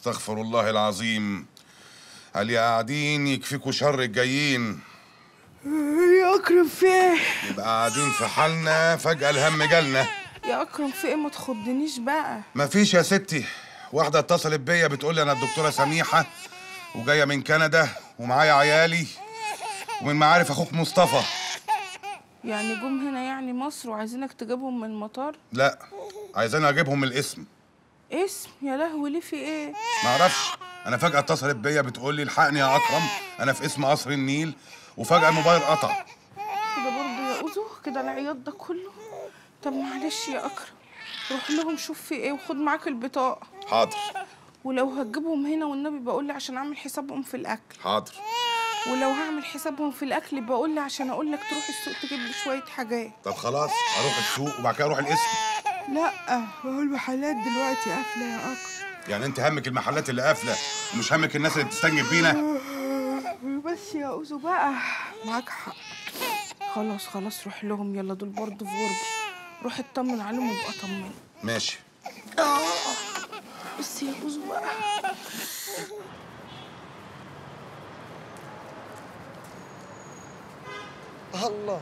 استغفر الله العظيم قال يا قاعدين يكفيكوا شر الجايين يا اكرم في ايه يبقى قاعدين في حالنا فجأة الهم جالنا يا اكرم في ايه ما تخضنيش بقى مفيش يا ستي واحدة اتصلت بيا بتقول لي انا الدكتورة سميحة وجاية من كندا ومعايا عيالي ومن معارف اخوك مصطفى يعني جم هنا يعني مصر وعايزينك تجيبهم من المطار لا عايزاني اجيبهم من الاسم اسم يا لهوي ليه في ايه معرفش انا فجأة اتصلت بيا بتقول لي الحقني يا اكرم انا في اسم قصر النيل وفجأة الموبايل قطع كده برضه يا اوزو كده العياط ده كله طب معلش يا اكرم روح لهم شوف في ايه وخد معاك البطاقه حاضر ولو هتجيبهم هنا والنبي بقول لي عشان اعمل حسابهم في الاكل حاضر ولو هعمل حسابهم في الاكل بقول لي عشان اقول لك تروح السوق تجيب لي شويه حاجات طب خلاص اروح السوق وبعد كده اروح الاسم لا هو المحلات دلوقتي قافله يا اكرم يعني انت همك المحلات اللي قافله ومش همك الناس اللي بتستنجد بينا بس يا اوزو بقى معاك حق خلاص خلاص روح لهم يلا دول برضه في غربة روح اطمن عليهم وابقى طمن ماشي بس يا اوزو بقى الله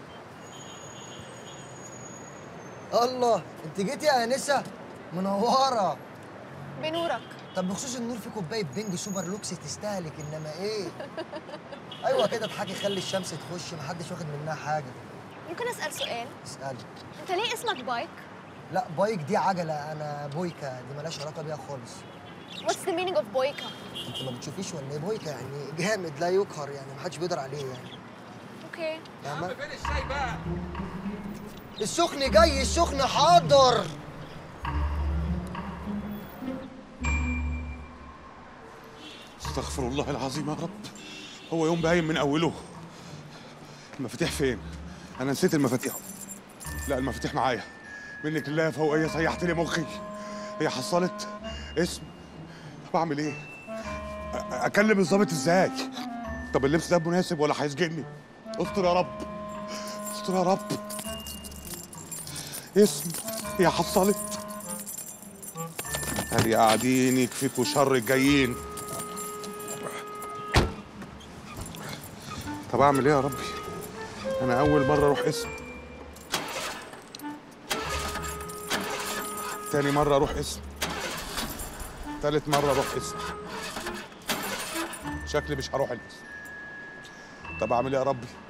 الله انت جيتي يا انسه منوره بنورك طب بخصوص النور في كوبايه بنج سوبر لوكس تستهلك انما ايه ايوه كده اضحكي خلي الشمس تخش محدش واخد منها حاجه ممكن اسال سؤال اسالي انت ليه اسمك بايك لا بايك دي عجله انا بويكا دي ملهاش علاقه بيها خالص What's the meaning of بويكا انت ما بتشوفيش ولا ايه بويكا يعني جامد لا يقهر يعني محدش بيقدر عليه يعني اوكي فاهمه فين الشاي بقى السخن جاي السخن حاضر استغفر الله العظيم يا رب هو يوم باين من اوله المفاتيح فين انا نسيت المفاتيح لا المفاتيح معايا منك لله فوقيه سيحت لي مخي هي حصلت اسم طب اعمل ايه أ- اكلم الظابط ازاي طب اللبس ده مناسب ولا هيسجني استر يا رب استر يا رب اسم هي حصلت هل قاعدين يكفيكوا شر الجايين طب اعمل ايه يا ربي انا اول مره اروح اسم تاني مره اروح اسم تالت مره اروح اسم شكلي مش هروح الاسم طب اعمل ايه يا ربي